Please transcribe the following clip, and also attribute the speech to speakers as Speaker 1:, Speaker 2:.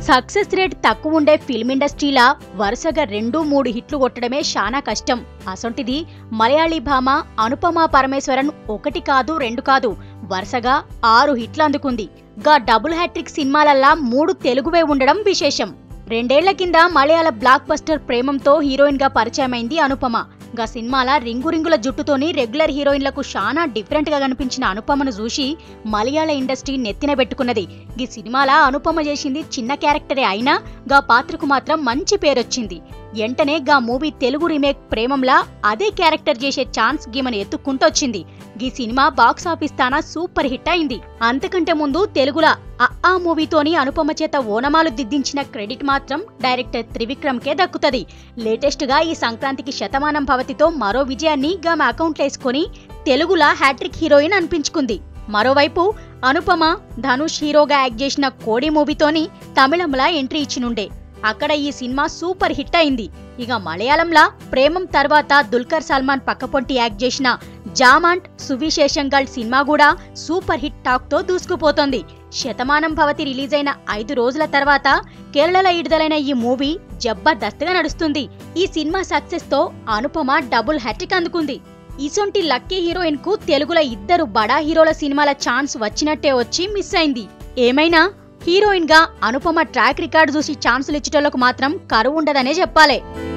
Speaker 1: success rate తక్కువ ఉండే film ఇండస్ట్రీలా వరుసగా రెండు మూడు హిట్లు కొట్టడమే చాలా కష్టం అసొంటిది మలయాళీ భామ అనుపమ పరమేశ్వరన్ ఒకటి కాదు రెండు కాదు వరుసగా ఆరు హిట్లు అందుకుంది గా డబుల్ హ్యాట్రిక్ సినిమాలల్లా మూడు తెలుగువే ఉండడం విశేషం రెండేళ్ల కింద మలయాళ బ్లాక్ బస్టర్ ప్రేమంతో హీరోయిన్ గా పరిచయమైంది అనుపమ గా సినిమాల రింగు రింగుల జుట్టుతోని రెగ్యులర్ హీరోయిన్లకు చాలా డిఫరెంట్ గా కనిపించిన అనుపమను చూసి మలయాళ ఇండస్ట్రీ నెత్తిన పెట్టుకున్నది ఈ సినిమాల అనుపమ చేసింది చిన్న క్యారెక్టరే అయినా గా పాత్రకు మాత్రం మంచి పేరొచ్చింది వెంటనే గా మూవీ తెలుగు రీమేక్ ప్రేమంలా అదే క్యారెక్టర్ చేసే ఛాన్స్ గీమను ఎత్తుక్కుంటొచ్చింది ఈ సినిమా బాక్స్ ఆఫీస్ తానా సూపర్ హిట్ అయింది అంతకంటే ముందు తెలుగులా ఆ మూవీతోని అనుపమ చేత ఓనమాలు దిద్దించిన క్రెడిట్ మాత్రం డైరెక్టర్ త్రివిక్రమ్కే దక్కుతది లేటెస్ట్ గా ఈ సంక్రాంతికి శతమానం భవతితో మరో విజయాన్ని గామె అకౌంట్లో వేసుకొని తెలుగులా హ్యాట్రిక్ హీరోయిన్ అనిపించుకుంది మరోవైపు అనుపమ ధనుష్ హీరోగా యాక్ట్ చేసిన కోడి మూవీతోని తమిళంలా ఎంట్రీ ఇచ్చినుండే అక్కడ ఈ సినిమా సూపర్ హిట్ అయింది ఇక మలయాళంలా ప్రేమం తర్వాత దుల్కర్ సల్మాన్ పక్కపొంటి యాక్ట్ చేసిన జామాంట్ సువిశేషంగల్ సినిమా కూడా సూపర్ హిట్ టాక్ తో దూసుకుపోతోంది శతమానం భవతి రిలీజ్ అయిన ఐదు రోజుల తర్వాత కేరళలో విడుదలైన ఈ మూవీ జబర్దస్త్గా నడుస్తుంది ఈ సినిమా సక్సెస్ తో అనుపమ డబుల్ హ్యాట్రిక్ అందుకుంది ఇసొంటి లక్కీ హీరోయిన్ కు తెలుగులో ఇద్దరు బడా హీరోల సినిమాల ఛాన్స్ వచ్చినట్టే వచ్చి మిస్ అయింది ఏమైనా హీరోయిన్ గా అనుపమ ట్రాక్ రికార్డు చూసి ఛాన్సులు ఇచ్చేటోళ్లకు మాత్రం కరువు ఉండదనే చెప్పాలి